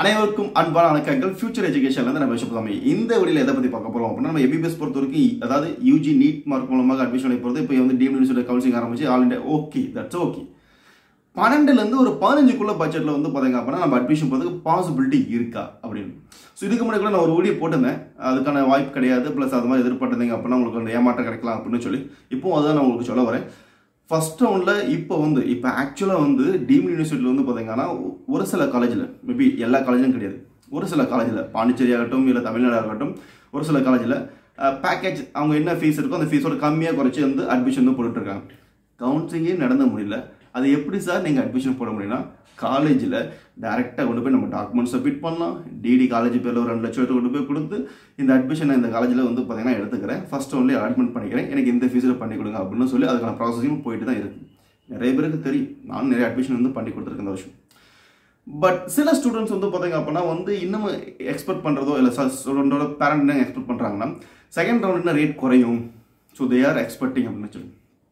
அனைவருக்கும் அன்பான வணக்கங்கள் ஃபியூச்சர் எஜுகேஷன்ல இருந்து நம்ம விஷயம் இந்த வழியில் எதை பத்தி பார்க்க போறோம் அப்படின்னா நம்ம எபிபிஎஸ் பொறுத்த வரைக்கும் அதாவது யூஜி நீட் மார்க் மூலமாக அட்மிஷன் போகிறது இப்போ வந்து டீம் யூனிவர்சிட்டி கவுன்சிலிங் ஆரம்பிச்சு all India okay that's okay பன்னெண்டுலேருந்து ஒரு பதினஞ்சுக்குள்ள பட்ஜெட்டில் வந்து பார்த்தீங்க அப்படின்னா நம்ம அட்மிஷன் போகிறதுக்கு பாசிபிலிட்டி இருக்கா அப்படின்னு ஸோ இதுக்கு முன்னாடி கூட நான் ஒரு வீடியோ போட்டிருந்தேன் அதுக்கான வாய்ப்பு கிடையாது ப்ளஸ் அது மாதிரி எதிர்பார்த்தீங்க அப்படின்னா உங்களுக்கு அந்த ஏமாற்றம் கிடைக்கலாம் அப்படின்னு சொல்லி இப்போ அதான் நான் உங்களுக்கு சொல்ல வரேன் ஃபர்ஸ்ட் ரவுண்டில் இப்போ வந்து இப்போ ஆக்சுவலாக வந்து டீம் யூனிவர்சிட்டியில் வந்து பார்த்தீங்கன்னா ஒரு சில காலேஜில் மேபி எல்லா காலேஜும் கிடையாது ஒரு சில காலேஜில் பாண்டிச்சேரி ஆகட்டும் இல்லை தமிழ்நாடு ஆகட்டும் ஒரு சில காலேஜில் பேக்கேஜ் அவங்க என்ன ஃபீஸ் இருக்கோ அந்த ஃபீஸோட கம்மியாக குறைச்சி வந்து அட்மிஷன் வந்து போட்டுட்ருக்காங்க கவுன்சிலிங்கே நடந்த முடியல அது எப்படி சார் நீங்கள் அட்மிஷன் போட முடியும்னா காலேஜில் டேரெக்டாக கொண்டு போய் நம்ம டாக்குமெண்ட் சப்மிட் பண்ணலாம் டிடி காலேஜ் பேரில் ஒரு ரெண்டு லட்சம் எடுத்து கொண்டு போய் கொடுத்து இந்த அட்மிஷன் இந்த காலேஜில் வந்து பார்த்தீங்கன்னா எடுத்துக்கிறேன் ஃபர்ஸ்ட் ஒன்லி அலாட்மெண்ட் பண்ணிக்கிறேன் எனக்கு இந்த ஃபீஸில் பண்ணி கொடுங்க அப்படின்னு சொல்லி அதுக்கான ப்ராசஸிங் போயிட்டு தான் இருக்குது நிறைய பேருக்கு தெரியும் நானும் நிறைய அட்மிஷன் வந்து பண்ணி கொடுத்துருக்கேன் இந்த வருஷம் பட் சில ஸ்டூடெண்ட்ஸ் வந்து பார்த்தீங்க அப்படின்னா வந்து இன்னும் எக்ஸ்பெக்ட் பண்ணுறதோ இல்லை ஸ்டூடெண்டோட பேரண்ட் என்ன எக்ஸ்பெக்ட் பண்ணுறாங்கன்னா செகண்ட் ரவுண்ட் என்ன ரேட் குறையும் ஸோ தே ஆர் எக்ஸ்பெக்டிங் அப்படின்னு சொல்லி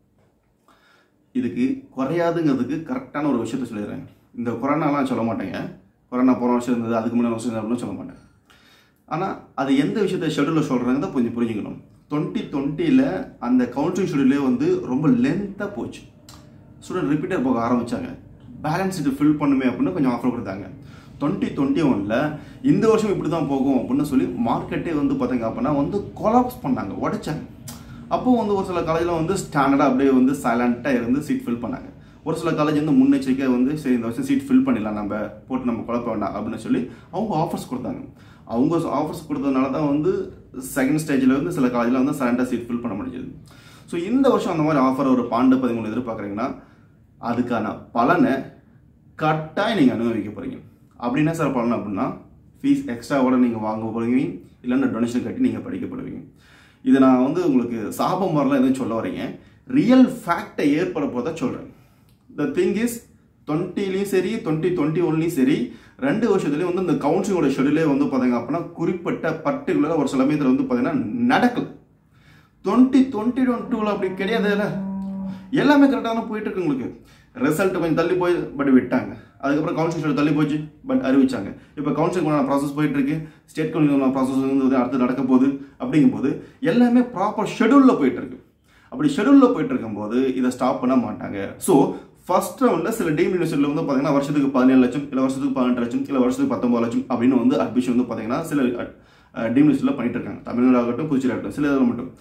இதுக்கு குறையாதுங்கிறதுக்கு கரெக்டான ஒரு விஷயத்த சொல்லிடுறேன் இந்த கொரோனாலாம் சொல்ல மாட்டேங்க கொரோனா போன வருஷம் இருந்தது அதுக்கு முன்னாடி வருஷம் இருந்தது அப்படின்னு சொல்ல மாட்டேன் ஆனால் அது எந்த விஷயத்த ஷெடியூலில் சொல்கிறாங்க கொஞ்சம் புரிஞ்சுக்கணும் டுவெண்ட்டி டுவெண்ட்டியில் அந்த கவுன்சிலிங் ஷெடியூலே வந்து ரொம்ப லென்த்தாக போச்சு ஸ்டூடெண்ட் ரிப்பீட்டர் போக ஆரம்பித்தாங்க பேலன்ஸ் இது ஃபில் பண்ணுமே அப்படின்னு கொஞ்சம் ஆஃபர் கொடுத்தாங்க டுவெண்ட்டி டுவெண்ட்டி ஒனில் இந்த வருஷம் இப்படி தான் போகும் அப்படின்னு சொல்லி மார்க்கெட்டே வந்து பார்த்தீங்க அப்படின்னா வந்து கொலாப்ஸ் பண்ணாங்க உடைச்சாங்க அப்போ வந்து ஒரு சில காலேஜில் வந்து ஸ்டாண்டர்டாக அப்படியே வந்து சைலண்ட்டாக இருந்து சீட் ஃபில் பண்ணாங்க ஒரு சில காலேஜ் வந்து முன்னெச்சரிக்கை வந்து சரி இந்த வருஷம் சீட் ஃபில் பண்ணிடலாம் நம்ம போட்டு நம்ம குழப்ப வேண்டாம் அப்படின்னு சொல்லி அவங்க ஆஃபர்ஸ் கொடுத்தாங்க அவங்க ஆஃபர்ஸ் கொடுத்ததுனால தான் வந்து செகண்ட் ஸ்டேஜில் வந்து சில காலேஜில் வந்து சைலண்டாக சீட் ஃபில் பண்ண முடிஞ்சது ஸோ இந்த வருஷம் அந்த மாதிரி ஆஃபர் ஒரு பாண்டு பதிமூணு எதிர்பார்க்குறீங்கன்னா அதுக்கான பலனை கட்டாயம் நீங்கள் அனுபவிக்க போகிறீங்க அப்படின்னா சார் பலன் அப்படின்னா ஃபீஸ் எக்ஸ்ட்ராவோட நீங்கள் வாங்க போகிறீங்க இல்லைன்னா டொனேஷன் கட்டி நீங்கள் படிக்கப்படுவீங்க இதை நான் வந்து உங்களுக்கு சாபம் மாதிரிலாம் எதுவும் சொல்ல வரீங்க ரியல் ஃபேக்டை ஏற்பட போத சொல்கிறேன் த திங் இஸ் டுவெண்ட்டிலையும் சரி டுவெண்ட்டி டுவெண்ட்டி ஒன்லையும் சரி ரெண்டு வருஷத்துலேயும் வந்து இந்த கவுன்சிலிங்கோட ஷெடியூலே வந்து பார்த்தீங்க அப்படின்னா குறிப்பிட்ட பர்டிகுலராக ஒரு சில சமயத்தில் வந்து பார்த்தீங்கன்னா நடக்கல டுவெண்ட்டி டுவெண்ட்டி டுவெண்ட்டி அப்படி கிடையாது இல்லை எல்லாமே கரெக்டாக தான் போயிட்டு இருக்கு உங்களுக்கு ரிசல்ட் கொஞ்சம் தள்ளி போய் பட் விட்டாங்க அதுக்கப்புறம் கவுன்சிலிங் ஷெடியூல் தள்ளி போச்சு பட் அறிவிச்சாங்க இப்போ கவுன்சிலிங் ப்ராசஸ் போயிட்டு இருக்கு ஸ்டேட் கவுன்சிலிங் ப்ராசஸ் வந்து அடுத்து நடக்க போகுது அப்படிங்கும்போது எல்லாமே ப்ராப்பர் ஷெடியூலில் போயிட்டு இருக்கு அப்படி ஷெடியூலில் போயிட்டு இருக்கும்போது இதை ஸ்டாப் பண்ண மாட்டாங்க ஸோ ஃபர்ஸ்ட் ரவுண்டில் சில டீம் யூனிவர்சிட்டியில் வந்து பார்த்தீங்கன்னா வருஷத்துக்கு பதினேழு லட்சம் இல்லை வருஷத்துக்கு பதினெட்டு லட்சம் இல்லை வருஷத்துக்கு பத்தொம்பது லட்சம் அப்படின்னு வந்து அட்மிஷன் வந்து பார்த்தீங்கன்னா சில டீம் யூனிவர்சிட்டியில் பண்ணிட்டு இருக்காங்க தமிழ்நாடு ஆகட்டும் புதுச்சேரி ஆகட்டும் சில இதில் மட்டும்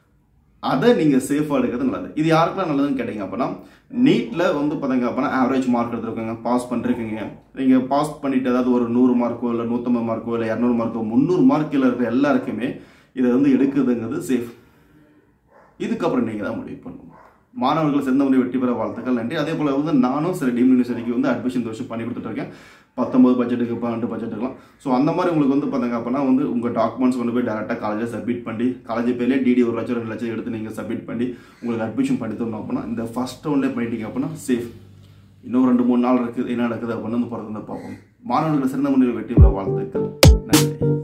அதை நீங்கள் சேஃபாக எடுக்கிறது நல்லது இது யாருக்கெல்லாம் நல்லதுன்னு கேட்டிங்க அப்படின்னா நீட்டில் வந்து பார்த்தீங்க அப்படின்னா ஆவரேஜ் மார்க் எடுத்துருக்கீங்க பாஸ் பண்ணிருக்கீங்க நீங்கள் பாஸ் பண்ணிட்டு ஏதாவது ஒரு நூறு மார்க்கோ இல்லை நூற்றம்பது மார்க்கோ இல்லை இரநூறு மார்க்கோ முந்நூறு மார்க்கில் இருக்கிற எல்லாருக்குமே இதை வந்து எடுக்குதுங்கிறது சேஃப் இதுக்கப்புறம் நீங்கள் தான் முடிவு பண்ணணும் மாணவர்கள் சிறந்த முறை வெற்றி பெற வாழ்த்துக்கள் நன்றி அதே போல் வந்து நானும் சில டீம் யூனிவர்சிட்டிக்கு வந்து அட்மிஷன் வருஷம் பண்ணி கொடுத்துட்ருக்கேன் பத்தொம்பது பட்ஜெட்டுக்கு பன்னெண்டு பட்ஜெட்டுக்கலாம் ஸோ அந்த மாதிரி உங்களுக்கு வந்து பார்த்தீங்க அப்படின்னா வந்து உங்கள் டாக்குமெண்ட்ஸ் கொண்டு போய் டேரெக்டாக காலேஜில் சப்மிட் பண்ணி காலேஜ் பேர்லேயே டிடி ஒரு லட்சம் ரெண்டு லட்சம் எடுத்து நீங்கள் சப்மிட் பண்ணி உங்களுக்கு அட்மிஷன் பண்ணி தரணும் அப்படின்னா இந்த ஃபஸ்ட் ரவுண்ட்லேயே பண்ணிட்டீங்க அப்படின்னா சேஃப் இன்னும் ரெண்டு மூணு நாள் இருக்குது என்ன நடக்குது அப்படின்னு வந்து பிறந்து பார்ப்போம் மாணவர்கள் சிறந்த முறையில் வெற்றி பெற வாழ்த்துக்கள் நன்றி